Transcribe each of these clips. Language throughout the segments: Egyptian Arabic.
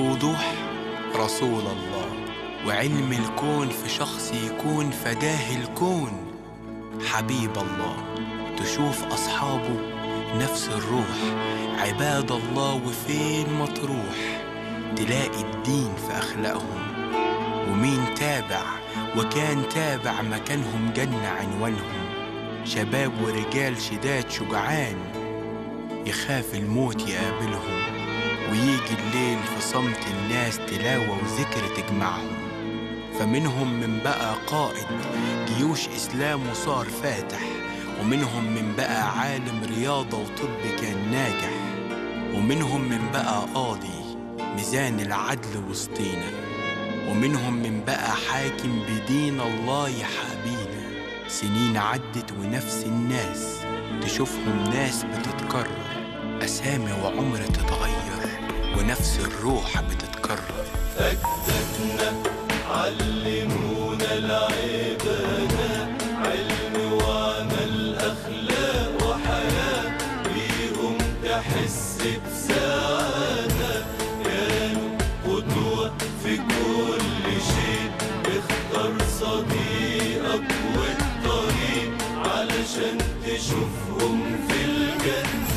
بوضوح رسول الله وعلم الكون في شخص يكون فداه الكون حبيب الله تشوف أصحابه نفس الروح عباد الله وفين ما تروح تلاقي الدين في أخلاقهم ومين تابع وكان تابع مكانهم جنة عنوانهم شباب ورجال شداد شجعان يخاف الموت يقابلهم ويجي الليل في صمت الناس تلاوة وذكر تجمعهم فمنهم من بقى قائد جيوش إسلام وصار فاتح ومنهم من بقى عالم رياضة وطب كان ناجح ومنهم من بقى قاضي ميزان العدل وسطينا ومنهم من بقى حاكم بدين الله يحابينا سنين عدت ونفس الناس تشوفهم ناس بتتكرر أسامي وعمر تتغير ونفس الروح بتتكرر أجدادنا علمونا العبادة علم وعمل أخلاق وحياة بيهم تحس بسعادة كانوا قدوة في كل شيء اختار صديقك والطريق علشان تشوفهم في الجنة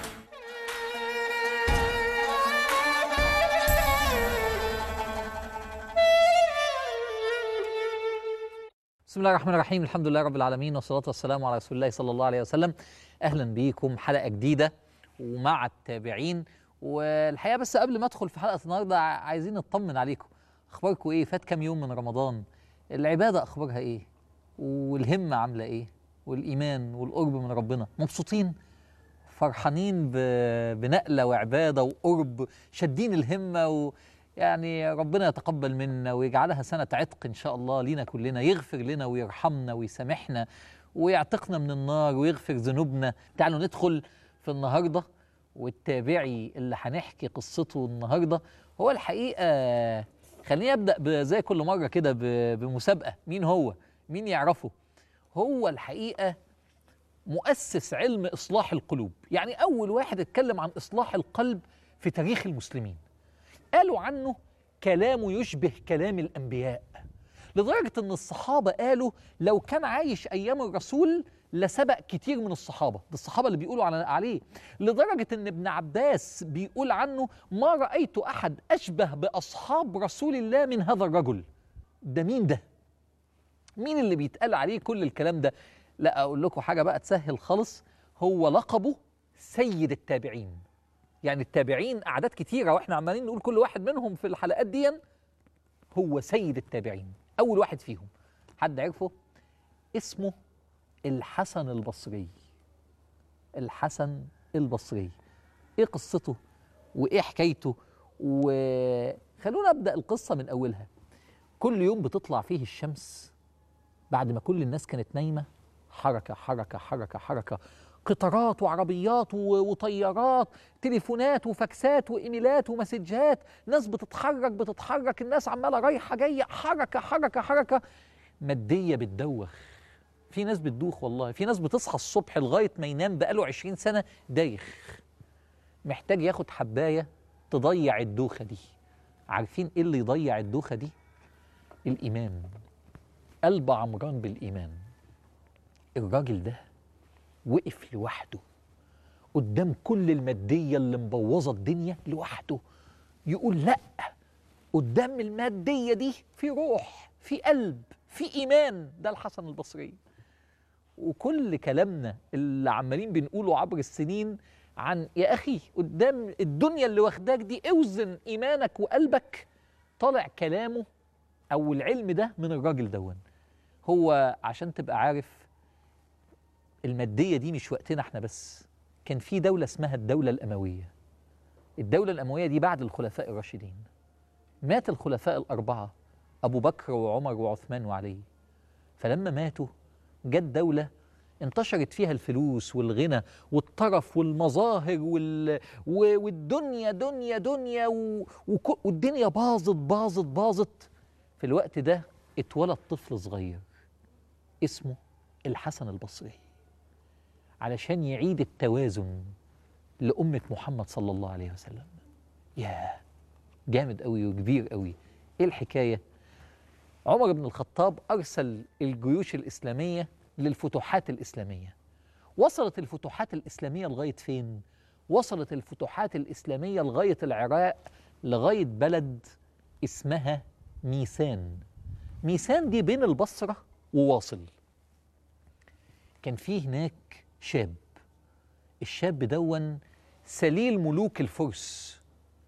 بسم الله الرحمن الرحيم الحمد لله رب العالمين والصلاة والسلام على رسول الله صلى الله عليه وسلم أهلا بيكم حلقة جديدة ومع التابعين والحقيقة بس قبل ما أدخل في حلقة النهاردة ع- عايزين نطمن عليكم أخباركم إيه فات كام يوم من رمضان العبادة أخبارها إيه والهمة عاملة إيه والإيمان والقرب من ربنا مبسوطين فرحانين ب- بنقلة وعبادة وقرب شادين الهمة و يعني ربنا يتقبل منا ويجعلها سنة عتق إن شاء الله لينا كلنا يغفر لنا ويرحمنا ويسامحنا ويعتقنا من النار ويغفر ذنوبنا تعالوا ندخل في النهاردة والتابعي اللي هنحكي قصته النهاردة هو الحقيقة خليني أبدأ ب- زي كل مرة كده ب- بمسابقة مين هو مين يعرفه هو الحقيقة مؤسس علم إصلاح القلوب يعني أول واحد اتكلم عن إصلاح القلب في تاريخ المسلمين قالوا عنه كلامه يشبه كلام الأنبياء لدرجة أن الصحابة قالوا لو كان عايش أيام الرسول لسبق كتير من الصحابة ده الصحابة اللي بيقولوا على- عليه لدرجة أن ابن عباس بيقول عنه ما رأيت أحد أشبه بأصحاب رسول الله من هذا الرجل ده مين ده؟ مين اللي بيتقال عليه كل الكلام ده؟ لا أقول لكم حاجة بقى تسهل خالص هو لقبه سيد التابعين يعني التابعين أعداد كتيرة وإحنا عمالين نقول كل واحد منهم في الحلقات دي هو سيد التابعين أول واحد فيهم حد عرفه؟ اسمه الحسن البصري الحسن البصري إيه قصته وإيه حكايته وخلونا أبدأ القصة من أولها كل يوم بتطلع فيه الشمس بعد ما كل الناس كانت نايمة حركة حركة حركة حركة قطارات وعربيات و- وطيارات تليفونات وفاكسات وايميلات ومسجات ناس بتتحرك بتتحرك الناس عمالة رايحة جاية حركة حركة حركة مادية بتدوخ في ناس بتدوخ والله في ناس بتصحى الصبح لغاية ما ينام بقاله عشرين سنة دايخ محتاج ياخد حباية تضيع الدوخة دي عارفين ايه اللي يضيع الدوخة دي الإيمان قلب عمران بالإيمان الراجل ده وقف لوحده قدام كل المادية اللي مبوظة الدنيا لوحده يقول لأ قدام المادية دي في روح في قلب في إيمان ده الحسن البصري وكل كلامنا اللي عمالين بنقوله عبر السنين عن يا أخي قدام الدنيا اللي واخداك دي اوزن إيمانك وقلبك طالع كلامه أو العلم ده من الراجل دون هو عشان تبقى عارف المادية دي مش وقتنا احنا بس كان في دولة اسمها الدولة الأموية الدولة الأموية دي بعد الخلفاء الراشدين مات الخلفاء الأربعة أبو بكر وعمر وعثمان وعلي فلما ماتوا جت دولة انتشرت فيها الفلوس والغنى والطرف والمظاهر وال... و- والدنيا دنيا دنيا و... وك... والدنيا باظت باظت باظت في الوقت ده اتولد طفل صغير اسمه الحسن البصري علشان يعيد التوازن لأمة محمد صلى الله عليه وسلم ياه جامد قوي وكبير قوي ايه الحكايه عمر بن الخطاب ارسل الجيوش الاسلاميه للفتوحات الاسلاميه وصلت الفتوحات الاسلاميه لغايه فين وصلت الفتوحات الاسلاميه لغايه العراق لغايه بلد اسمها ميسان ميسان دي بين البصره وواصل كان في هناك شاب الشاب دون سليل ملوك الفرس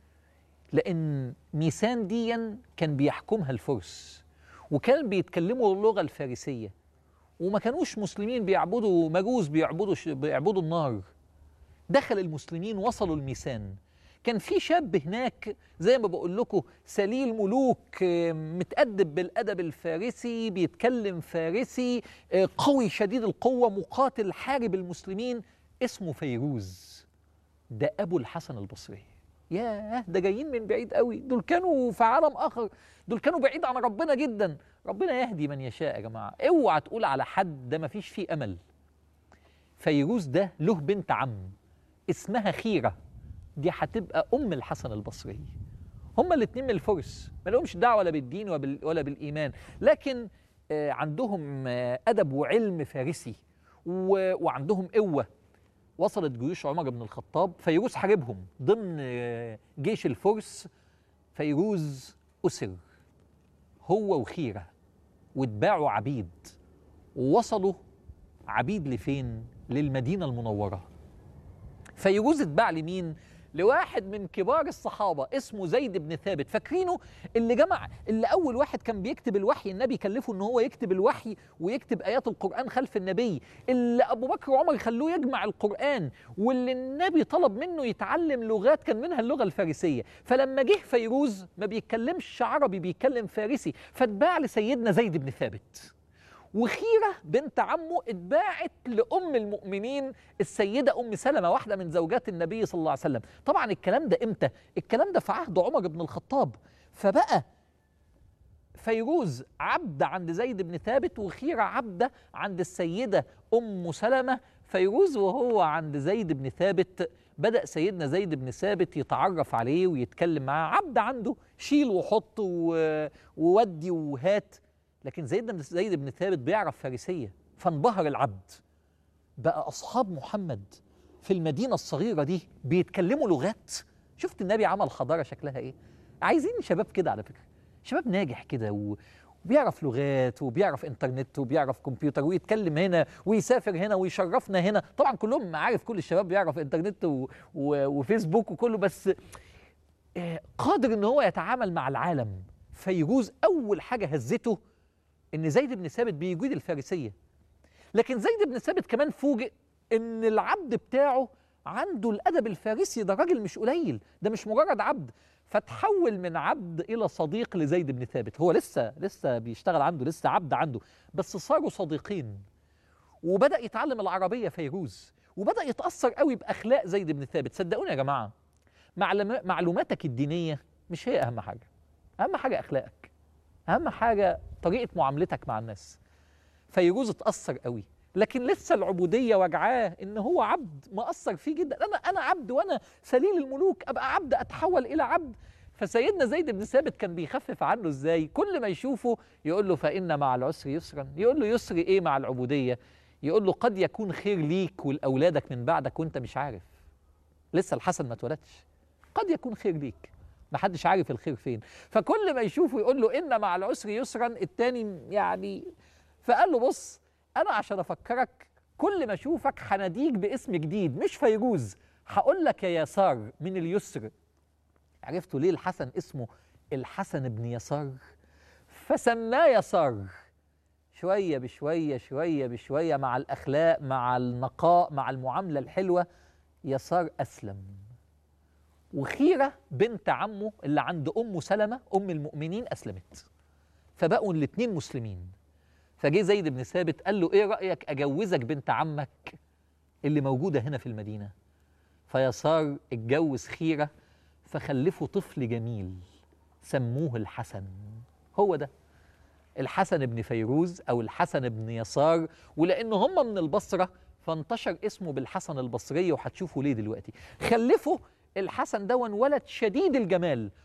لأن ميسان ديا كان بيحكمها الفرس وكان بيتكلموا اللغة الفارسية وما كانوش مسلمين بيعبدوا مجوس بيعبدوا ش- بيعبدوا النار دخل المسلمين وصلوا الميسان كان في شاب هناك زي ما بقول لكم سليل ملوك آه، متأدب بالأدب الفارسي بيتكلم فارسي آه، قوي شديد القوة مقاتل حارب المسلمين اسمه فيروز ده أبو الحسن البصري ياه ده جايين من بعيد قوي دول كانوا في عالم آخر دول كانوا بعيد عن ربنا جدا ربنا يهدي من يشاء يا جماعة اوعى تقول على حد ده مفيش فيه أمل فيروز ده له بنت عم اسمها خيرة دي هتبقى أم الحسن البصري هما الاتنين من الفرس ما لهمش دعوة ولا بالدين ولا بال- ولا بالإيمان لكن آه، عندهم آه، أدب وعلم فارسي و- وعندهم قوة وصلت جيوش عمر بن الخطاب فيروز حاربهم ضمن آه، جيش الفرس فيروز أسر هو وخيرة واتباعوا عبيد ووصلوا عبيد لفين؟ للمدينة المنورة فيروز اتباع لمين؟ لواحد من كبار الصحابة اسمه زيد بن ثابت فاكرينه اللي جمع اللي أول واحد كان بيكتب الوحي النبي كلفه إن هو يكتب الوحي ويكتب آيات القرآن خلف النبي اللي أبو بكر وعمر خلوه يجمع القرآن واللي النبي طلب منه يتعلم لغات كان منها اللغة الفارسية فلما جه فيروز ما بيتكلمش عربي بيتكلم فارسي فاتباع لسيدنا زيد بن ثابت وخيرة بنت عمه اتباعت لأم المؤمنين السيدة أم سلمة واحدة من زوجات النبي صلى الله عليه وسلم طبعا الكلام ده إمتى؟ الكلام ده في عهد عمر بن الخطاب فبقى فيروز عبد عند زيد بن ثابت وخيرة عبدة عند السيدة أم سلمة فيروز وهو عند زيد بن ثابت بدأ سيدنا زيد بن ثابت يتعرف عليه ويتكلم معاه عبد عنده شيل وحط و- وودي وهات لكن زيد بن زيد بن ثابت بيعرف فارسية فانبهر العبد بقى أصحاب محمد في المدينة الصغيرة دي بيتكلموا لغات شفت النبي عمل حضارة شكلها إيه عايزين شباب كده على فكرة شباب ناجح كده و... وبيعرف لغات وبيعرف انترنت وبيعرف كمبيوتر ويتكلم هنا ويسافر هنا ويشرفنا هنا طبعا كلهم عارف كل الشباب بيعرف انترنت و... و... وفيسبوك وكله بس آه، قادر ان هو يتعامل مع العالم فيجوز اول حاجه هزته ان زيد بن ثابت بيجيد الفارسيه لكن زيد بن ثابت كمان فوجئ ان العبد بتاعه عنده الادب الفارسي ده راجل مش قليل ده مش مجرد عبد فتحول من عبد الى صديق لزيد بن ثابت هو لسه لسه بيشتغل عنده لسه عبد عنده بس صاروا صديقين وبدا يتعلم العربيه فيروز وبدا يتاثر قوي باخلاق زيد بن ثابت صدقوني يا جماعه معلم- معلوماتك الدينيه مش هي اهم حاجه اهم حاجه اخلاقك اهم حاجه طريقه معاملتك مع الناس فيجوز اتاثر قوي لكن لسه العبوديه وجعاه ان هو عبد مأثر فيه جدا انا انا عبد وانا سليل الملوك ابقى عبد اتحول الى عبد فسيدنا زيد بن ثابت كان بيخفف عنه ازاي كل ما يشوفه يقول له فان مع العسر يسرا يقول له يسر ايه مع العبوديه يقول له قد يكون خير ليك ولاولادك من بعدك وانت مش عارف لسه الحسن ما اتولدش قد يكون خير ليك ما حدش عارف الخير فين فكل ما يشوفه يقول له ان مع العسر يسرا التاني يعني فقال له بص انا عشان افكرك كل ما اشوفك هناديك باسم جديد مش فيروز هقول لك يا يسار من اليسر عرفتوا ليه الحسن اسمه الحسن بن يسار فسماه يسار شويه بشويه شويه بشويه مع الاخلاق مع النقاء مع المعامله الحلوه يسار اسلم وخيره بنت عمه اللي عند ام سلمه ام المؤمنين اسلمت فبقوا الاتنين مسلمين فجه زيد بن ثابت قال له ايه رايك اجوزك بنت عمك اللي موجوده هنا في المدينه فيسار اتجوز خيره فخلفوا طفل جميل سموه الحسن هو ده الحسن بن فيروز او الحسن بن يسار ولان هم من البصره فانتشر اسمه بالحسن البصري وهتشوفوا ليه دلوقتي خلفوا الحسن دون ولد شديد الجمال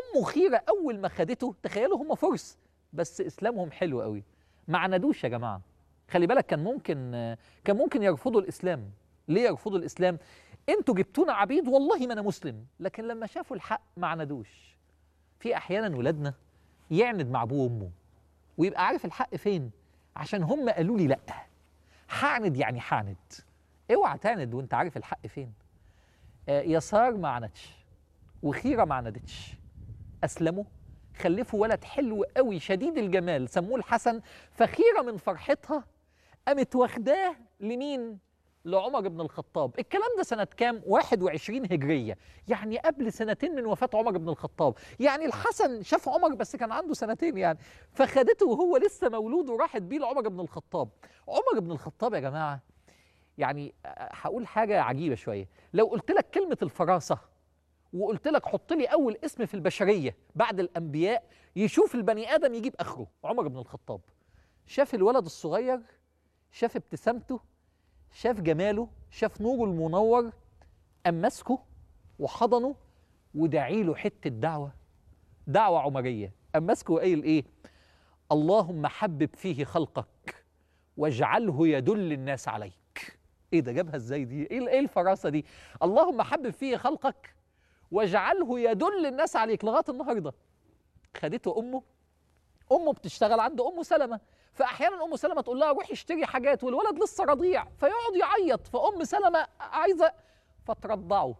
امه خيره اول ما خدته تخيلوا هم فرس بس اسلامهم حلو قوي ما عندوش يا جماعه خلي بالك كان ممكن كان ممكن يرفضوا الاسلام ليه يرفضوا الاسلام انتوا جبتونا عبيد والله ما انا مسلم لكن لما شافوا الحق ما عندوش في احيانا ولادنا يعند مع ابوه وامه ويبقى عارف الحق فين عشان هم قالوا لي لا هعند يعني هعند اوعى تعند وانت عارف الحق فين آه يسار ما عندش وخيره ما عندتش اسلموا خلفوا ولد حلو قوي شديد الجمال سموه الحسن فخيره من فرحتها قامت واخداه لمين لعمر بن الخطاب الكلام ده سنة كام؟ 21 هجرية يعني قبل سنتين من وفاة عمر بن الخطاب يعني الحسن شاف عمر بس كان عنده سنتين يعني فخدته وهو لسه مولود وراحت بيه لعمر بن الخطاب عمر بن الخطاب يا جماعة يعني هقول حاجة عجيبة شوية لو قلت لك كلمة الفراسة وقلت لك حط لي أول اسم في البشرية بعد الأنبياء يشوف البني آدم يجيب آخره عمر بن الخطاب شاف الولد الصغير شاف ابتسامته شاف جماله شاف نوره المنور قام ماسكه وحضنه ودعي له حته دعوه دعوه عمريه قام ماسكه وقايل ايه اللهم حبب فيه خلقك واجعله يدل الناس عليك ايه ده جابها ازاي دي ايه ايه الفراسه دي اللهم حبب فيه خلقك واجعله يدل الناس عليك لغايه النهارده خدته امه امه بتشتغل عند ام سلمه فاحيانا ام سلمه تقول لها روحي اشتري حاجات والولد لسه رضيع فيقعد يعيط فام سلمه عايزه فترضعه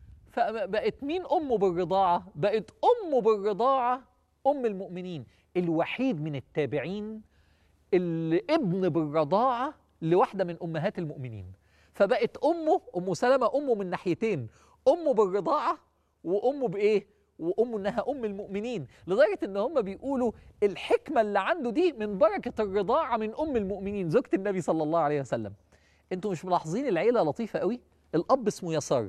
فبقت مين امه بالرضاعه بقت امه بالرضاعه ام المؤمنين الوحيد من التابعين اللي ابن بالرضاعه لواحده من امهات المؤمنين فبقت امه ام سلمه امه من ناحيتين امه بالرضاعه وامه بايه وامه انها ام المؤمنين لدرجه ان هم بيقولوا الحكمه اللي عنده دي من بركه الرضاعه من ام المؤمنين زوجة النبي صلى الله عليه وسلم انتوا مش ملاحظين العيله لطيفه قوي الاب اسمه يسار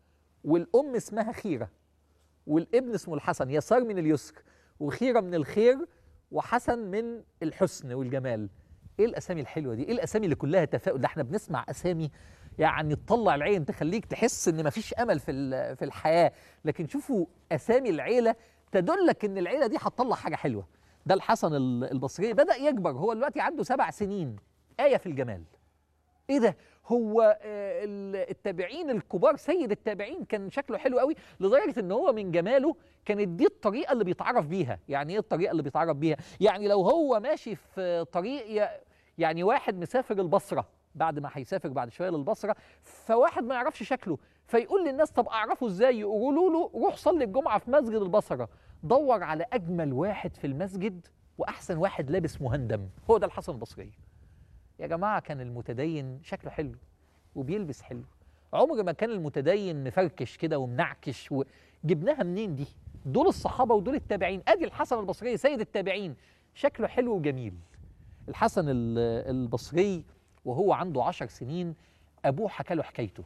والام اسمها خيره والابن اسمه الحسن يسار من اليسر وخيره من الخير وحسن من الحسن والجمال ايه الاسامي الحلوه دي ايه الاسامي اللي كلها تفاؤل ده احنا بنسمع اسامي يعني تطلع العين تخليك تحس ان مفيش امل في في الحياه لكن شوفوا اسامي العيله تدلك ان العيله دي هتطلع حاجه حلوه ده الحسن البصري بدا يكبر هو دلوقتي عنده سبع سنين ايه في الجمال ايه ده هو التابعين الكبار سيد التابعين كان شكله حلو قوي لدرجه ان هو من جماله كانت دي الطريقه اللي بيتعرف بيها يعني ايه الطريقه اللي بيتعرف بيها يعني لو هو ماشي في طريق يعني واحد مسافر البصره بعد ما هيسافر بعد شويه للبصره فواحد ما يعرفش شكله فيقول للناس طب اعرفه ازاي يقولوا له روح صلي الجمعه في مسجد البصره دور على اجمل واحد في المسجد واحسن واحد لابس مهندم هو ده الحسن البصري يا جماعه كان المتدين شكله حلو وبيلبس حلو عمر ما كان المتدين مفركش كده ومنعكش وجبناها منين دي دول الصحابه ودول التابعين ادي الحسن البصري سيد التابعين شكله حلو وجميل الحسن البصري وهو عنده عشر سنين أبوه حكى له حكايته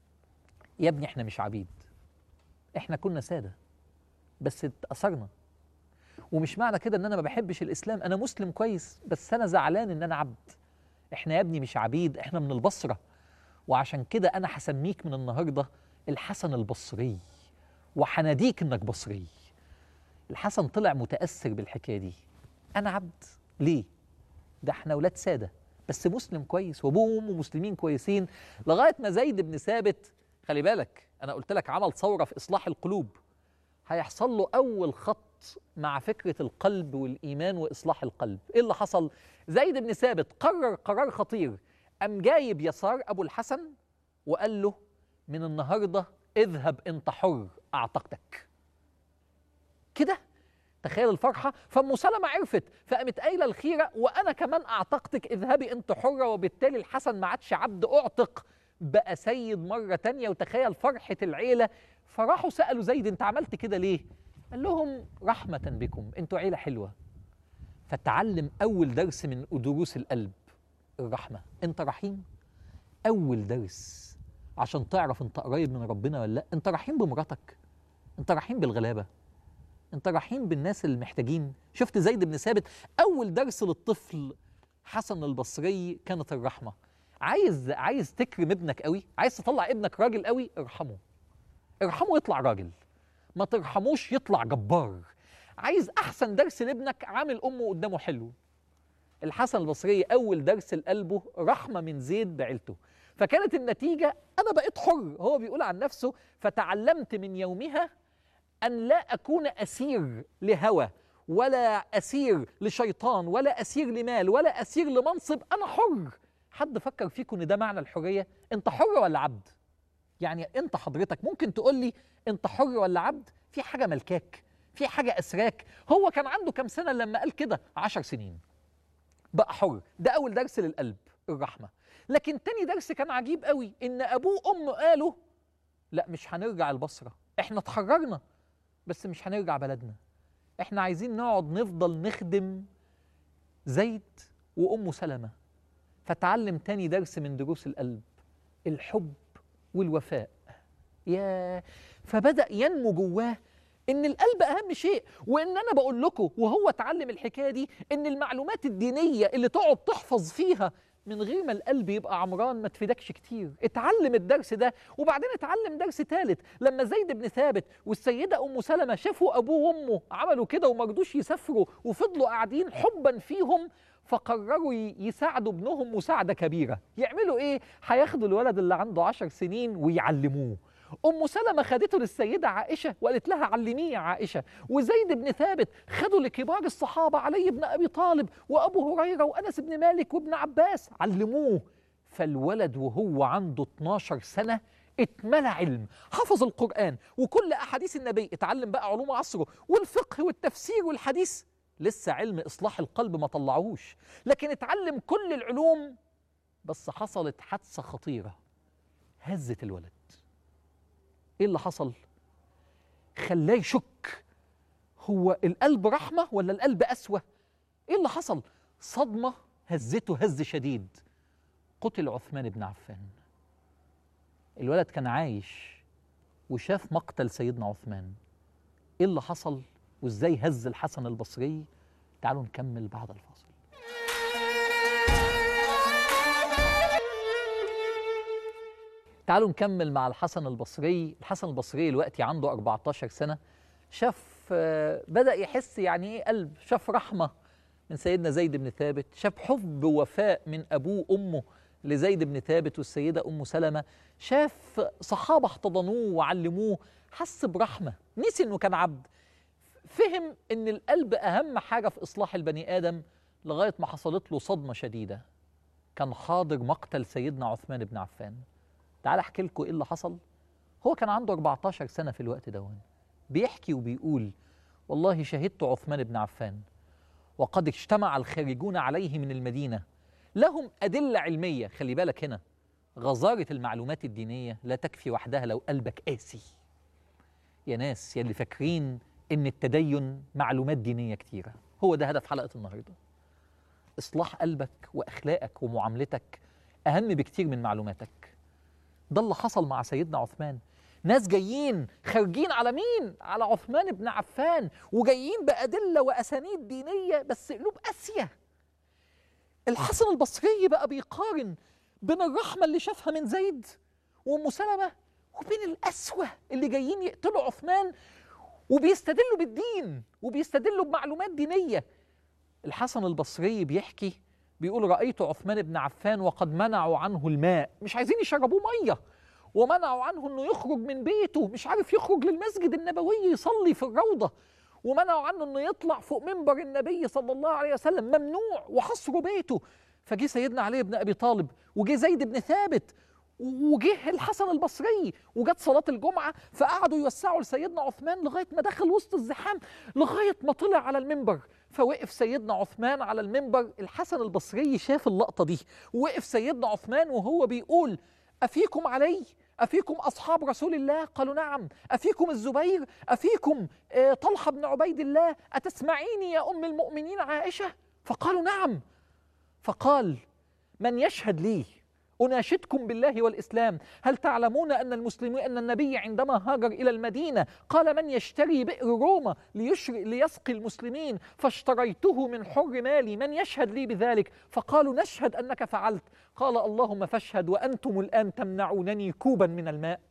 يا ابني احنا مش عبيد احنا كنا سادة بس اتأثرنا ومش معنى كده ان انا ما بحبش الاسلام انا مسلم كويس بس انا زعلان ان انا عبد احنا يا ابني مش عبيد احنا من البصرة وعشان كده انا هسميك من النهاردة الحسن البصري وحناديك انك بصري الحسن طلع متأثر بالحكاية دي انا عبد ليه ده احنا ولاد ساده بس مسلم كويس وابوه وامه مسلمين كويسين لغايه ما زيد بن ثابت خلي بالك انا قلت لك عمل ثوره في اصلاح القلوب هيحصل له اول خط مع فكره القلب والايمان واصلاح القلب ايه اللي حصل زيد بن ثابت قرر قرار خطير قام جايب يسار ابو الحسن وقال له من النهارده اذهب انت حر اعتقتك كده تخيل الفرحة فأم سلمة عرفت فقامت قايلة الخيرة وأنا كمان أعتقتك اذهبي أنت حرة وبالتالي الحسن ما عادش عبد أعتق بقى سيد مرة تانية وتخيل فرحة العيلة فراحوا سألوا زيد أنت عملت كده ليه؟ قال لهم رحمة بكم أنتوا عيلة حلوة فتعلم أول درس من دروس القلب الرحمة أنت رحيم أول درس عشان تعرف أنت قريب من ربنا ولا لأ أنت رحيم بمراتك أنت رحيم بالغلابة انت رحيم بالناس المحتاجين شفت زيد بن ثابت اول درس للطفل حسن البصري كانت الرحمه عايز عايز تكرم ابنك قوي عايز تطلع ابنك راجل قوي ارحمه ارحمه يطلع راجل ما ترحموش يطلع جبار عايز احسن درس لابنك عامل امه قدامه حلو الحسن البصري اول درس لقلبه رحمه من زيد بعيلته فكانت النتيجه انا بقيت حر هو بيقول عن نفسه فتعلمت من يومها ان لا اكون اسير لهوى ولا اسير لشيطان ولا اسير لمال ولا اسير لمنصب انا حر حد فكر فيكم ان ده معنى الحريه انت حر ولا عبد يعني انت حضرتك ممكن تقول لي انت حر ولا عبد في حاجه ملكاك في حاجه اسراك هو كان عنده كام سنه لما قال كده عشر سنين بقى حر ده اول درس للقلب الرحمه لكن تاني درس كان عجيب قوي ان ابوه وامه قالوا لا مش هنرجع البصره احنا اتحررنا بس مش هنرجع بلدنا احنا عايزين نقعد نفضل نخدم زيد وامه سلمه فتعلم تاني درس من دروس القلب الحب والوفاء يا فبدأ ينمو جواه ان القلب اهم شيء وان انا بقول لكم وهو اتعلم الحكايه دي ان المعلومات الدينيه اللي تقعد تحفظ فيها من غير ما القلب يبقى عمران ما تفيدكش كتير اتعلم الدرس ده وبعدين اتعلم درس ثالث لما زيد بن ثابت والسيده ام سلمه شافوا ابوه وامه عملوا كده وما رضوش يسافروا وفضلوا قاعدين حبا فيهم فقرروا ي- يساعدوا ابنهم مساعده كبيره يعملوا ايه هياخدوا الولد اللي عنده عشر سنين ويعلموه ام سلمه خدته للسيده عائشه وقالت لها علميه يا عائشه وزيد بن ثابت خدوا لكبار الصحابه علي بن ابي طالب وابو هريره وانس بن مالك وابن عباس علموه فالولد وهو عنده 12 سنه اتملى علم حفظ القرآن وكل أحاديث النبي اتعلم بقى علوم عصره والفقه والتفسير والحديث لسه علم إصلاح القلب ما طلعوش لكن اتعلم كل العلوم بس حصلت حادثة خطيرة هزت الولد ايه اللي حصل خلاه يشك هو القلب رحمة ولا القلب قسوة ايه اللي حصل صدمة هزته هز شديد قتل عثمان بن عفان الولد كان عايش وشاف مقتل سيدنا عثمان ايه اللي حصل وازاي هز الحسن البصري تعالوا نكمل بعد الفاصل تعالوا نكمل مع الحسن البصري الحسن البصري دلوقتي عنده 14 سنة شاف آه، بدأ يحس يعني ايه قلب شاف رحمة من سيدنا زيد بن ثابت شاف حب ووفاء من أبوه وأمه لزيد بن ثابت والسيدة أم سلمة شاف صحابة احتضنوه وعلموه حس برحمة نسي إنه كان عبد فهم إن القلب أهم حاجة في إصلاح البني آدم لغاية ما حصلت له صدمة شديدة كان حاضر مقتل سيدنا عثمان بن عفان تعال احكي لكم ايه اللي حصل هو كان عنده 14 سنه في الوقت دون بيحكي وبيقول والله شهدت عثمان بن عفان وقد اجتمع الخارجون عليه من المدينه لهم ادله علميه خلي بالك هنا غزاره المعلومات الدينيه لا تكفي وحدها لو قلبك قاسي يا ناس يا اللي فاكرين ان التدين معلومات دينيه كتيره هو ده هدف حلقه النهارده اصلاح قلبك واخلاقك ومعاملتك اهم بكتير من معلوماتك ده اللي حصل مع سيدنا عثمان ناس جايين خارجين على مين على عثمان بن عفان وجايين بأدلة وأسانيد دينية بس قلوب قاسية الحسن البصري بقى بيقارن بين الرحمة اللي شافها من زيد وأم سلمة وبين القسوة اللي جايين يقتلوا عثمان وبيستدلوا بالدين وبيستدلوا بمعلومات دينية الحسن البصري بيحكي بيقول رأيت عثمان بن عفان وقد منعوا عنه الماء مش عايزين يشربوه مية ومنعوا عنه انه يخرج من بيته مش عارف يخرج للمسجد النبوي يصلي في الروضة ومنعوا عنه انه يطلع فوق منبر النبي صلى الله عليه وسلم ممنوع وحصروا بيته فجه سيدنا علي بن ابي طالب وجه زيد بن ثابت وجه الحسن البصري وجت صلاة الجمعة فقعدوا يوسعوا لسيدنا عثمان لغاية ما دخل وسط الزحام لغاية ما طلع على المنبر فوقف سيدنا عثمان على المنبر الحسن البصري شاف اللقطة دي وقف سيدنا عثمان وهو بيقول أفيكم علي أفيكم أصحاب رسول الله قالوا نعم أفيكم الزبير أفيكم آه، طلحة بن عبيد الله أتسمعيني يا أم المؤمنين عائشة فقالوا نعم فقال من يشهد لي أناشدكم بالله والإسلام هل تعلمون أن المسلمين أن النبي عندما هاجر إلى المدينة قال من يشتري بئر روما ليشري ليسقي المسلمين فاشتريته من حر مالي من يشهد لي بذلك فقالوا نشهد أنك فعلت قال اللهم فاشهد وأنتم الآن تمنعونني كوبا من الماء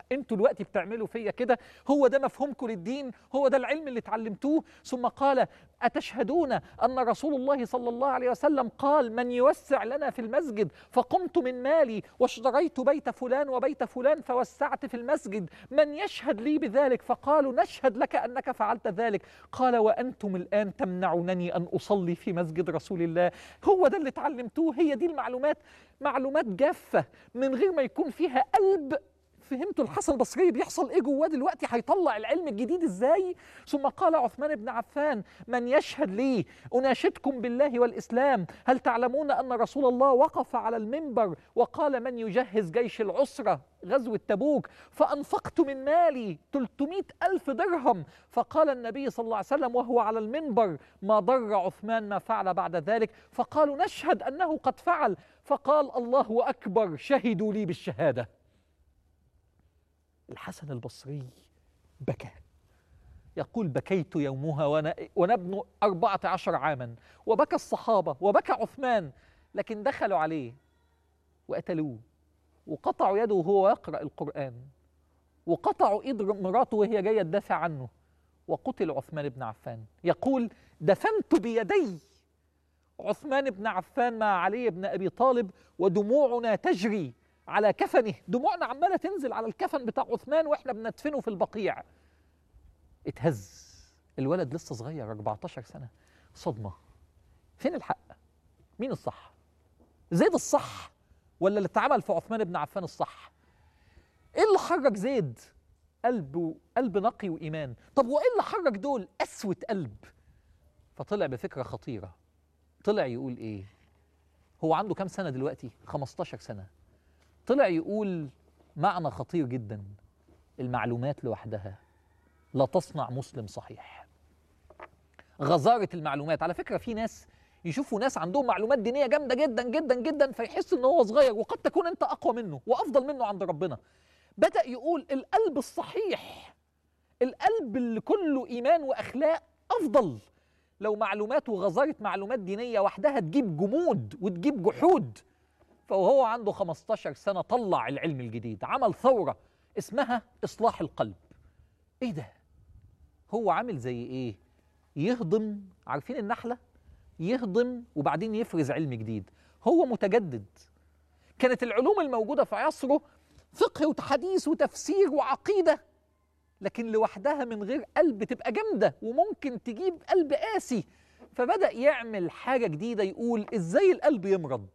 انتوا دلوقتي بتعملوا فيا كده هو ده مفهومكم للدين هو ده العلم اللي اتعلمتوه ثم قال اتشهدون ان رسول الله صلى الله عليه وسلم قال من يوسع لنا في المسجد فقمت من مالي واشتريت بيت فلان وبيت فلان فوسعت في المسجد من يشهد لي بذلك فقالوا نشهد لك انك فعلت ذلك قال وانتم الان تمنعونني ان اصلي في مسجد رسول الله هو ده اللي اتعلمتوه هي دي المعلومات معلومات جافه من غير ما يكون فيها قلب فهمتوا الحسن البصري بيحصل ايه جواه دلوقتي هيطلع العلم الجديد ازاي ثم قال عثمان بن عفان من يشهد لي اناشدكم بالله والاسلام هل تعلمون ان رسول الله وقف على المنبر وقال من يجهز جيش العسره غزوة تبوك فأنفقت من مالي 300 ألف درهم فقال النبي صلى الله عليه وسلم وهو على المنبر ما ضر عثمان ما فعل بعد ذلك فقالوا نشهد أنه قد فعل فقال الله أكبر شهدوا لي بالشهادة الحسن البصري بكى يقول بكيت يومها وأنا, وأنا ابن أربعة عشر عاما وبكى الصحابة وبكى عثمان لكن دخلوا عليه وقتلوه وقطعوا يده وهو يقرأ القرآن وقطعوا إيد مراته وهي جاية تدافع عنه وقتل عثمان بن عفان يقول دفنت بيدي عثمان بن عفان مع علي بن أبي طالب ودموعنا تجري على كفنه دموعنا عمالة تنزل على الكفن بتاع عثمان وإحنا بندفنه في البقيع اتهز الولد لسه صغير 14 سنة صدمة فين الحق مين الصح زيد الصح ولا اللي اتعمل في عثمان بن عفان الصح ايه اللي حرك زيد قلب قلب نقي وايمان طب وايه اللي حرك دول قسوه قلب فطلع بفكره خطيره طلع يقول ايه هو عنده كام سنه دلوقتي 15 سنه طلع يقول معنى خطير جدا المعلومات لوحدها لا تصنع مسلم صحيح غزاره المعلومات على فكره في ناس يشوفوا ناس عندهم معلومات دينيه جامده جدا جدا جدا فيحس ان هو صغير وقد تكون انت اقوى منه وافضل منه عند ربنا بدا يقول القلب الصحيح القلب اللي كله ايمان واخلاق افضل لو معلومات وغزاره معلومات دينيه وحدها تجيب جمود وتجيب جحود فوهو عنده 15 سنه طلع العلم الجديد عمل ثوره اسمها اصلاح القلب ايه ده هو عامل زي ايه يهضم عارفين النحله يهضم وبعدين يفرز علم جديد هو متجدد كانت العلوم الموجودة في عصره فقه وحديث وتفسير وعقيدة لكن لوحدها من غير قلب تبقى جامدة وممكن تجيب قلب قاسي فبدأ يعمل حاجة جديدة يقول ازاي القلب يمرض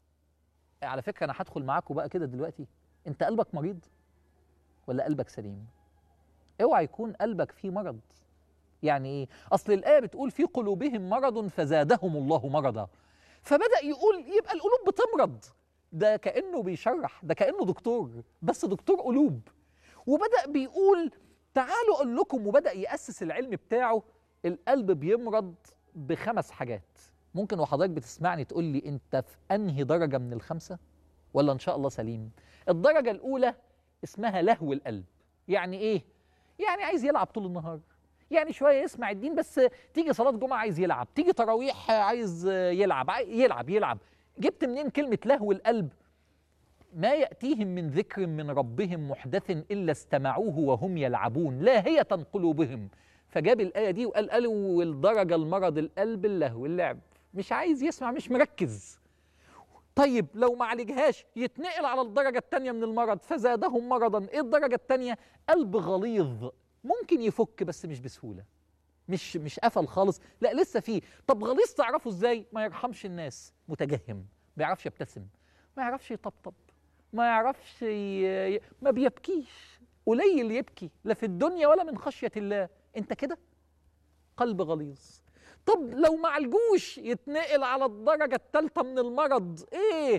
على فكرة أنا هدخل معاكم بقى كده دلوقتي أنت قلبك مريض ولا قلبك سليم اوعى يكون قلبك فيه مرض يعني ايه اصل الايه بتقول في قلوبهم مرض فزادهم الله مرضا فبدا يقول يبقى القلوب بتمرض ده كانه بيشرح ده كانه دكتور بس دكتور قلوب وبدا بيقول تعالوا اقول لكم وبدا ياسس العلم بتاعه القلب بيمرض بخمس حاجات ممكن وحضرتك بتسمعني تقول لي انت في انهي درجه من الخمسه ولا ان شاء الله سليم الدرجه الاولى اسمها لهو القلب يعني ايه يعني عايز يلعب طول النهار يعني شويه يسمع الدين بس تيجي صلاه جمعه عايز يلعب تيجي تراويح عايز يلعب يلعب يلعب جبت منين كلمه لهو القلب ما ياتيهم من ذكر من ربهم محدث الا استمعوه وهم يلعبون لاهيه قلوبهم فجاب الايه دي وقال قالوا الدرجه المرض القلب اللهو اللعب مش عايز يسمع مش مركز طيب لو ما عالجهاش يتنقل على الدرجه الثانيه من المرض فزادهم مرضا ايه الدرجه الثانيه قلب غليظ ممكن يفك بس مش بسهوله مش مش قفل خالص لا لسه فيه طب غليظ تعرفه ازاي ما يرحمش الناس متجهم ما بيعرفش يبتسم ما يعرفش يطبطب ما يعرفش ي... ما بيبكيش قليل يبكي لا في الدنيا ولا من خشيه الله انت كده قلب غليظ طب لو ما عالجوش يتنقل على الدرجه الثالثه من المرض ايه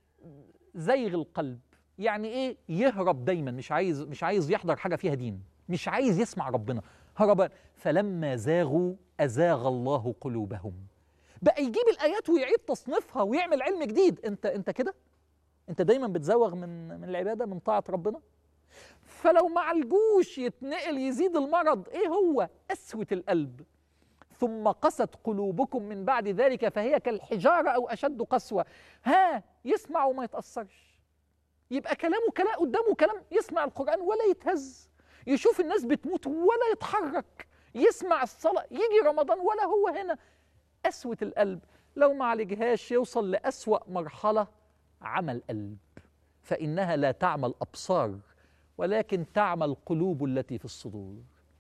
زيغ القلب يعني ايه يهرب دايما مش عايز مش عايز يحضر حاجه فيها دين مش عايز يسمع ربنا هربان فلما زاغوا أزاغ الله قلوبهم بقى يجيب الآيات ويعيد تصنيفها ويعمل علم جديد أنت أنت كده أنت دايما بتزوغ من من العبادة من طاعة ربنا فلو ما عالجوش يتنقل يزيد المرض إيه هو قسوة القلب ثم قست قلوبكم من بعد ذلك فهي كالحجارة أو أشد قسوة ها يسمع وما يتأثرش يبقى كلامه كلام قدامه كلام يسمع القرآن ولا يتهز يشوف الناس بتموت ولا يتحرك يسمع الصلاة يجي رمضان ولا هو هنا قسوة القلب لو ما عالجهاش يوصل لأسوأ مرحلة عمى القلب فإنها لا تعمى الأبصار ولكن تعمى القلوب التي في الصدور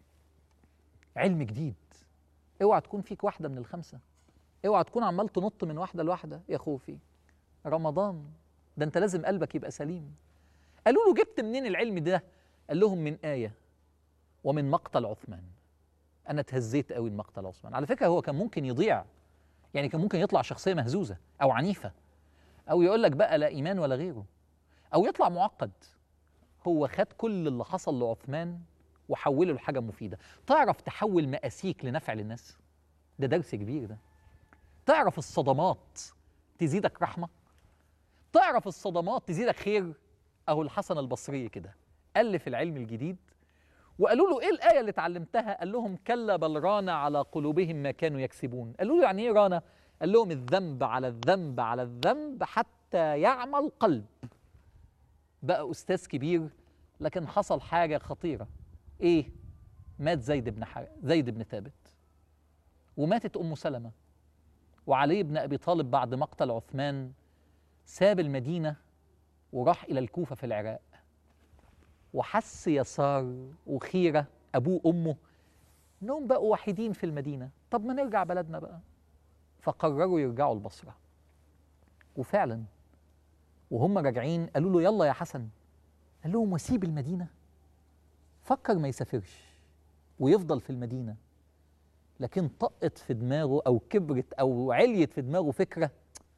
علم جديد اوعى تكون فيك واحدة من الخمسة اوعى تكون عمال تنط من واحدة لواحدة يا خوفي رمضان ده انت لازم قلبك يبقى سليم قالوا له جبت منين العلم ده قال لهم من آية ومن مقتل عثمان أنا اتهزيت قوي من مقتل عثمان على فكرة هو كان ممكن يضيع يعني كان ممكن يطلع شخصية مهزوزة أو عنيفة أو يقول لك بقى لا إيمان ولا غيره أو يطلع معقد هو خد كل اللي حصل لعثمان وحوله لحاجة مفيدة تعرف تحول مقاسيك لنفع للناس ده درس كبير ده تعرف الصدمات تزيدك رحمة تعرف الصدمات تزيدك خير أهو الحسن البصري كده ألف العلم الجديد وقالوا له ايه الايه اللي اتعلمتها قال لهم كلا بل ران على قلوبهم ما كانوا يكسبون قالوا له يعني ايه ران قال لهم الذنب على الذنب على الذنب حتى يعمى القلب بقى استاذ كبير لكن حصل حاجه خطيره ايه مات زيد بن حر... زيد بن ثابت وماتت ام سلمه وعلي بن ابي طالب بعد مقتل عثمان ساب المدينه وراح الى الكوفه في العراق وحس يسار وخيرة أبوه وأمه إنهم بقوا وحيدين في المدينة طب ما نرجع بلدنا بقى فقرروا يرجعوا البصرة وفعلا وهم راجعين قالوا له يلا يا حسن قال لهم وسيب المدينة فكر ما يسافرش ويفضل في المدينة لكن طقت في دماغه أو كبرت أو عليت في دماغه فكرة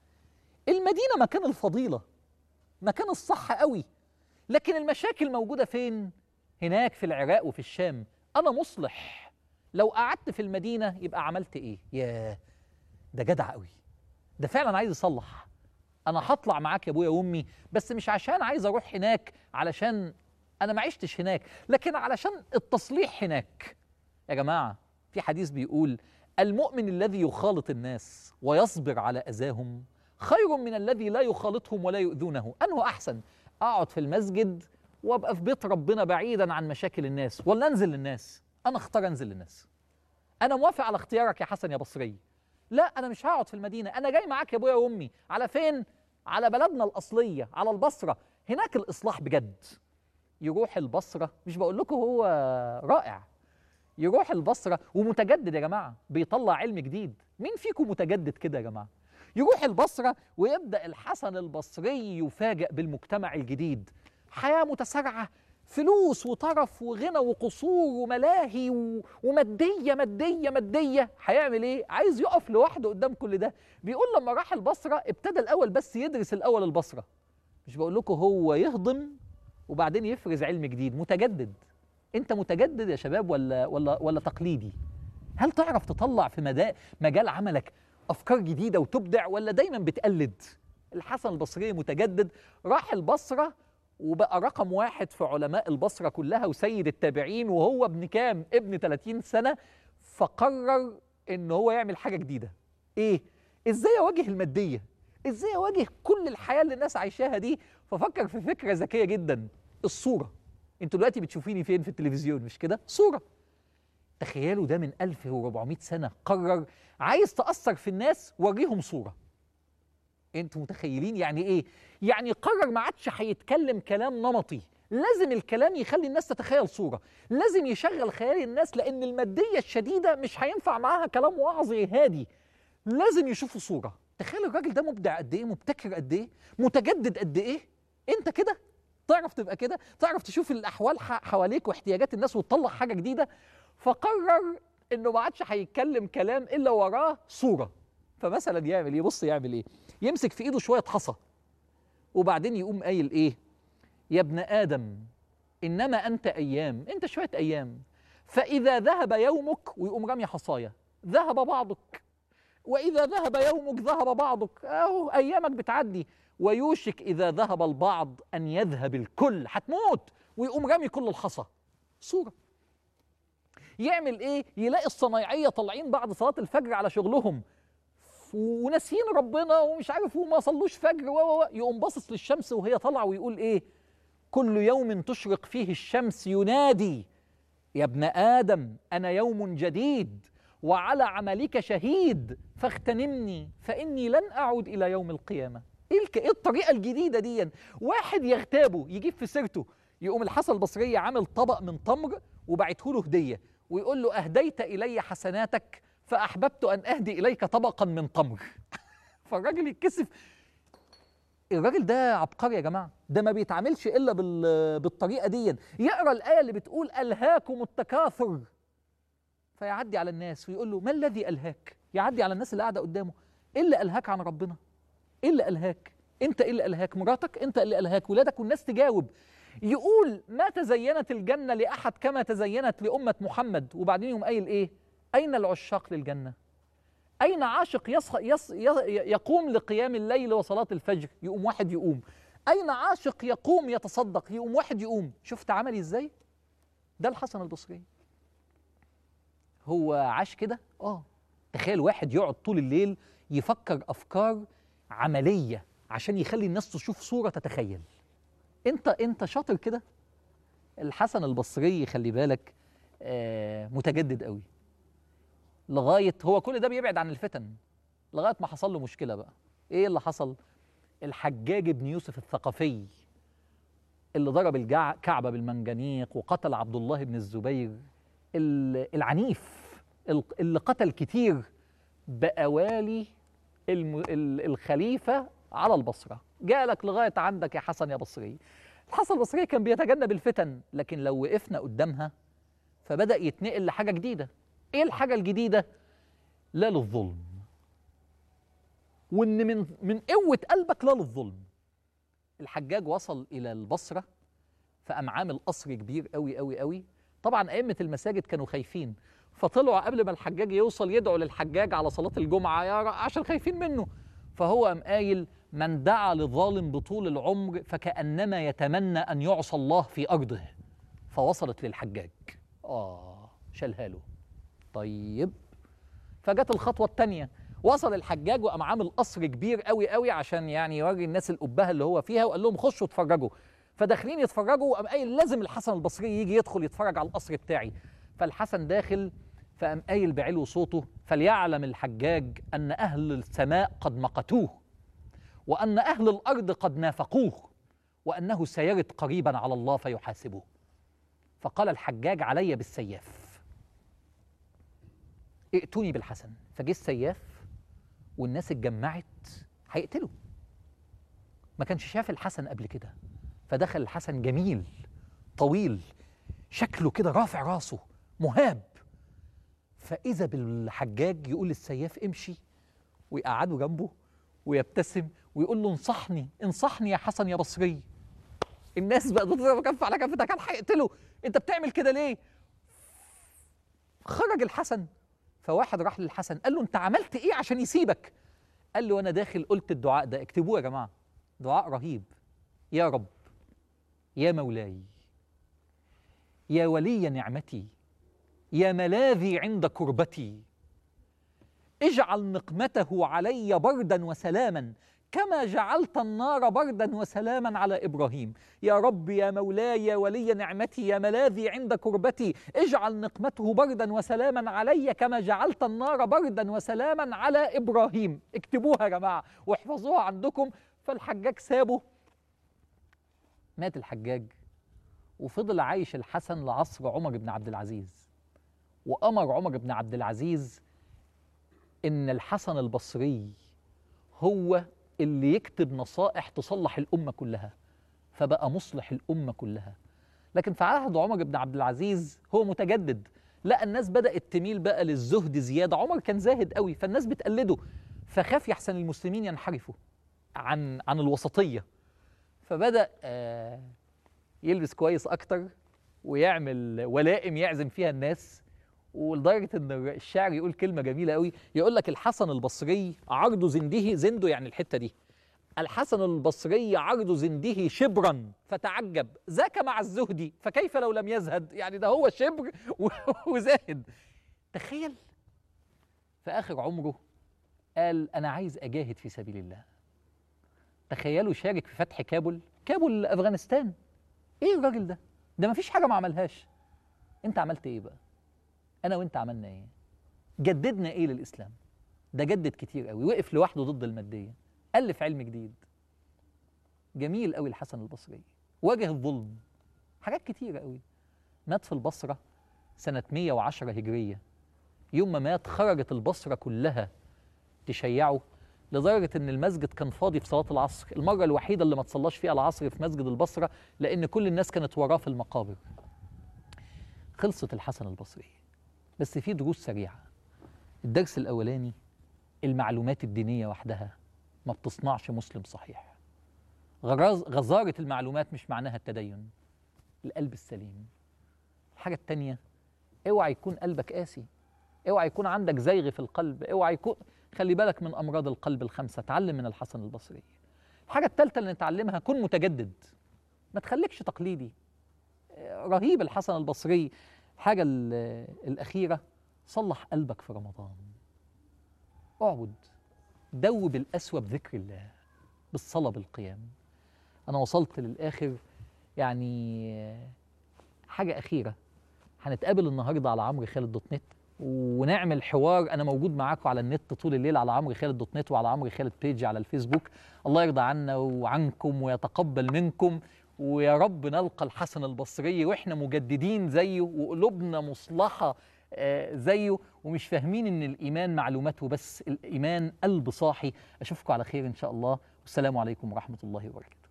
المدينة مكان الفضيلة مكان الصح قوي لكن المشاكل موجودة فين؟ هناك في العراق وفي الشام أنا مصلح لو قعدت في المدينة يبقى عملت إيه؟ ياه ده جدع قوي ده فعلا عايز يصلح أنا هطلع معاك يا أبويا وأمي بس مش عشان عايز أروح هناك علشان أنا ما عشتش هناك لكن علشان التصليح هناك يا جماعة في حديث بيقول المؤمن الذي يخالط الناس ويصبر أذاهم أذاهم خير من الذي لا يخالطهم ولا يؤذونه أنه أحسن اقعد في المسجد وابقى في بيت ربنا بعيدا عن مشاكل الناس ولا انزل للناس انا اختار انزل للناس انا موافق على اختيارك يا حسن يا بصري لا انا مش هقعد في المدينه انا جاي معاك يا ابويا وامي على فين على بلدنا الاصليه على البصره هناك الاصلاح بجد يروح البصره مش بقول لكم هو رائع يروح البصره ومتجدد يا جماعه بيطلع علم جديد مين فيكم متجدد كده يا جماعه يروح البصرة ويبدأ الحسن البصري يفاجأ بالمجتمع الجديد حياة متسارعة فلوس وطرف وغنى وقصور وملاهي و... ومادية مادية مادية هيعمل ايه؟ عايز يقف لوحده قدام كل ده بيقول لما راح البصرة ابتدى الأول بس يدرس الأول البصرة مش بقول لكم هو يهضم وبعدين يفرز علم جديد متجدد انت متجدد يا شباب ولا ولا ولا تقليدي هل تعرف تطلع في مجال عملك افكار جديده وتبدع ولا دايما بتقلد الحسن البصري متجدد راح البصره وبقى رقم واحد في علماء البصره كلها وسيد التابعين وهو ابن كام ابن 30 سنه فقرر ان هو يعمل حاجه جديده ايه ازاي اواجه الماديه ازاي اواجه كل الحياه اللي الناس عايشاها دي ففكر في فكره ذكيه جدا الصوره انتوا دلوقتي بتشوفيني فين في التلفزيون مش كده صوره تخيلوا ده من 1400 سنة قرر عايز تأثر في الناس وريهم صورة انتوا متخيلين يعني ايه يعني قرر ما عادش هيتكلم كلام نمطي لازم الكلام يخلي الناس تتخيل صورة لازم يشغل خيال الناس لأن المادية الشديدة مش هينفع معاها كلام وعظي هادي لازم يشوفوا صورة تخيل الراجل ده مبدع قد ايه مبتكر قد ايه متجدد قد ايه انت كده تعرف تبقى كده تعرف تشوف الاحوال حواليك واحتياجات الناس وتطلع حاجه جديده فقرر انه ما عادش هيتكلم كلام الا وراه صوره فمثلا يعمل ايه بص يعمل ايه يمسك في ايده شويه حصى وبعدين يقوم قايل ايه يا ابن ادم انما انت ايام انت شويه ايام فاذا ذهب يومك ويقوم رمي حصايه ذهب بعضك واذا ذهب يومك ذهب بعضك اهو ايامك بتعدي ويوشك اذا ذهب البعض ان يذهب الكل هتموت ويقوم رامي كل الحصى صوره يعمل ايه يلاقي الصنايعيه طالعين بعد صلاه الفجر على شغلهم ضعاف و- وناسيين ربنا ومش عارف وما صلوش فجر و و و يقوم باصص للشمس وهي طالعه ويقول ايه كل يوم تشرق فيه الشمس ينادي يا ابن ادم انا يوم جديد وعلى عملك شهيد فاغتنمني فاني لن اعود الى يوم القيامه ايه الك... ايه الطريقه الجديده دي واحد يغتابه يجيب في سيرته يقوم الحسن البصري عامل طبق من تمر وبعته له هديه ويقول له اهديت الي حسناتك فاحببت ان اهدي اليك طبقا من تمر فالراجل يتكسف الراجل ده عبقري يا جماعه ده ما بيتعاملش الا بال... بالطريقه دي يقرا الايه اللي بتقول الهاكم التكاثر فيعدي على الناس ويقول له ما الذي الهاك يعدي على الناس اللي قاعده قدامه ايه اللي الهاك عن ربنا ايه اللي الهاك انت ايه اللي الهاك مراتك انت اللي الهاك ولادك والناس تجاوب يقول ما تزينت الجنه لاحد كما تزينت لامه محمد وبعدين يقوم قايل ايه اين العشاق للجنه أين عاشق يص... يص... ي- يقوم لقيام الليل وصلاة الفجر يقوم واحد يقوم أين عاشق يقوم يتصدق يقوم واحد يقوم شفت عملي إزاي ده الحسن البصري هو عاش كده اه تخيل واحد يقعد طول الليل يفكر أفكار عملية عشان يخلي الناس تشوف صورة تتخيل انت انت شاطر كده الحسن البصري خلي بالك آه متجدد قوي لغايه هو كل ده بيبعد عن الفتن لغايه ما حصل له مشكله بقى ايه اللي حصل الحجاج بن يوسف الثقفي اللي ضرب الجع- الكعبه بالمنجنيق وقتل عبد الله بن الزبير ال- العنيف ال- اللي قتل كتير بأوالي الم- ال- الخليفة على البصرة جالك لغاية عندك يا حسن يا بصري الحسن البصري كان بيتجنب الفتن لكن لو وقفنا قدامها فبدأ يتنقل لحاجة جديدة ايه الحاجة الجديدة لا للظلم وان من من قوة قلبك لا للظلم الحجاج وصل الى البصرة فقام عامل قصر كبير قوي قوي قوي طبعا ائمة المساجد كانوا خايفين فطلعوا قبل ما الحجاج يوصل يدعوا للحجاج على صلاة الجمعة يا ر- عشان خايفين منه فهو قام قايل من دعا لظالم بطول العمر فكأنما يتمنى أن يعصى الله في أرضه فوصلت للحجاج آه شالها له طيب فجت الخطوة التانية وصل الحجاج وقام عامل قصر كبير قوي قوي عشان يعني يوري الناس القبهة اللي هو فيها وقال لهم خشوا اتفرجوا فداخلين يتفرجوا وقام قايل لازم الحسن البصري يجي يدخل يتفرج على القصر بتاعي فالحسن داخل فقام قايل بعلو صوته فليعلم الحجاج أن أهل السماء قد مقتوه وأن أهل الأرض قد نافقوه وأنه سيرد قريبا على الله فيحاسبه فقال الحجاج علي بالسياف ائتوني بالحسن فجه السياف والناس اتجمعت هيقتله ما كانش شاف الحسن قبل كده فدخل الحسن جميل طويل شكله كده رافع راسه مهاب فإذا بالحجاج يقول للسياف امشي ويقعده جنبه ويبتسم ويقول له انصحني انصحني يا حسن يا بصري الناس بقى تضرب كف على كف ده كان هيقتله انت بتعمل كده ليه خرج الحسن فواحد راح للحسن قال له انت عملت ايه عشان يسيبك قال له وانا داخل قلت الدعاء ده اكتبوه يا جماعه دعاء رهيب يا رب يا مولاي يا ولي نعمتي يا ملاذي عند كربتي اجعل نقمته علي بردا وسلاما كما جعلت النار بردا وسلاما على ابراهيم يا رب يا مولاي يا ولي نعمتي يا ملاذي عند كربتي اجعل نقمته بردا وسلاما علي كما جعلت النار بردا وسلاما على ابراهيم اكتبوها يا جماعه واحفظوها عندكم فالحجاج سابه مات الحجاج وفضل عايش الحسن لعصر عمر بن عبد العزيز وامر عمر بن عبد العزيز ان الحسن البصري هو اللي يكتب نصائح تصلح الامه كلها فبقى مصلح الامه كلها لكن في عهد عمر بن عبد العزيز هو متجدد لا الناس بدات تميل بقى للزهد زياده عمر كان زاهد قوي فالناس بتقلده فخاف يحسن المسلمين ينحرفوا عن عن الوسطيه فبدا آه يلبس كويس اكتر ويعمل ولائم يعزم فيها الناس ولدرجه ان الشاعر يقول كلمه جميله قوي يقول لك الحسن البصري عرض زنده زنده يعني الحته دي الحسن البصري عرض زنده شبرا فتعجب ذاك مع الزهد فكيف لو لم يزهد يعني ده هو شبر و- وزاهد تخيل في اخر عمره قال انا عايز اجاهد في سبيل الله تخيلوا شارك في فتح كابول كابول افغانستان ايه الراجل ده ده مفيش حاجه ما عملهاش انت عملت ايه بقى انا وانت عملنا ايه جددنا ايه للاسلام ده جدد كتير قوي وقف لوحده ضد الماديه الف علم جديد جميل قوي الحسن البصري واجه الظلم حاجات كتيره قوي مات في البصره سنه 110 هجريه يوم ما مات خرجت البصره كلها تشيعه لدرجه ان المسجد كان فاضي في صلاه العصر المره الوحيده اللي ما تصلاش فيها العصر في مسجد البصره لان كل الناس كانت وراه في المقابر خلصت الحسن البصري بس في دروس سريعه الدرس الاولاني المعلومات الدينيه وحدها ما بتصنعش مسلم صحيح غراز غزاره المعلومات مش معناها التدين القلب السليم الحاجه التانيه اوعى يكون قلبك قاسي اوعى يكون عندك زيغ في القلب اوعى يكون خلي بالك من امراض القلب الخمسه اتعلم من الحسن البصري الحاجه الثالثه اللي نتعلمها كن متجدد ما تخليكش تقليدي آه، رهيب الحسن البصري الحاجه ال- الاخيره صلح قلبك في رمضان اعبد دوب القسوه بذكر الله بالصلاه بالقيام انا وصلت للاخر يعني آه، حاجه اخيره هنتقابل النهارده على عمرو خالد دوت نت ونعمل حوار انا موجود معاكم على النت طول الليل على عمرو خالد دوت نت وعلى عمرو خالد بيج على الفيسبوك الله يرضى عنا وعنكم ويتقبل منكم ويا رب نلقى الحسن البصري واحنا مجددين زيه وقلوبنا مصلحه آه، زيه ومش فاهمين ان الايمان معلومات وبس الايمان قلب صاحي اشوفكم على خير ان شاء الله والسلام عليكم ورحمه الله وبركاته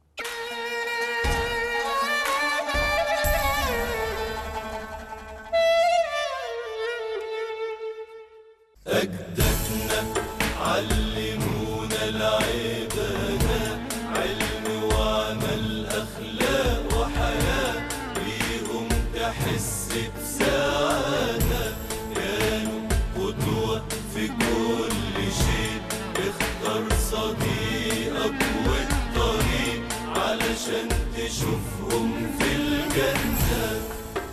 أجدادنا علمونا العبادة علم وعمل أخلاق وحياة بيهم تحس بسعادة كانوا قدوة في كل شيء اختار صديقك والطريق علشان تشوفهم في الجنة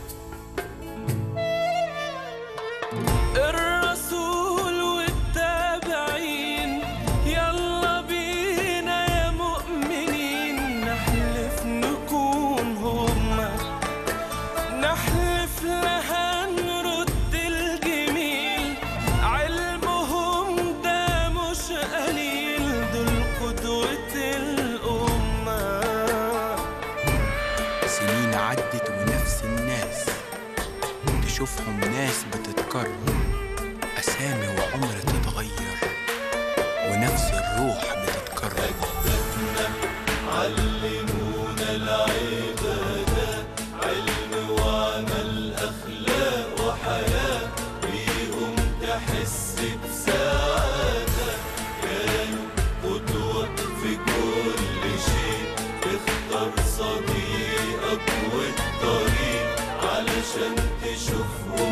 الرسول والتابعين يلا بينا يا مؤمنين نحلف نكون هما نحلف لها نرد الجميل علمهم ده مش قليل دول قدوة الأمة سنين عدت ونفس الناس تشوفهم ناس بتتكرر أسامي وعمر تتغير ونفس الروح بتتكرر علمونا العبادة علم وعمل أخلاق وحياة بيهم تحس بسعادة كانوا قدوة في كل شيء اختار صديقك والطريق علشان تشوفهم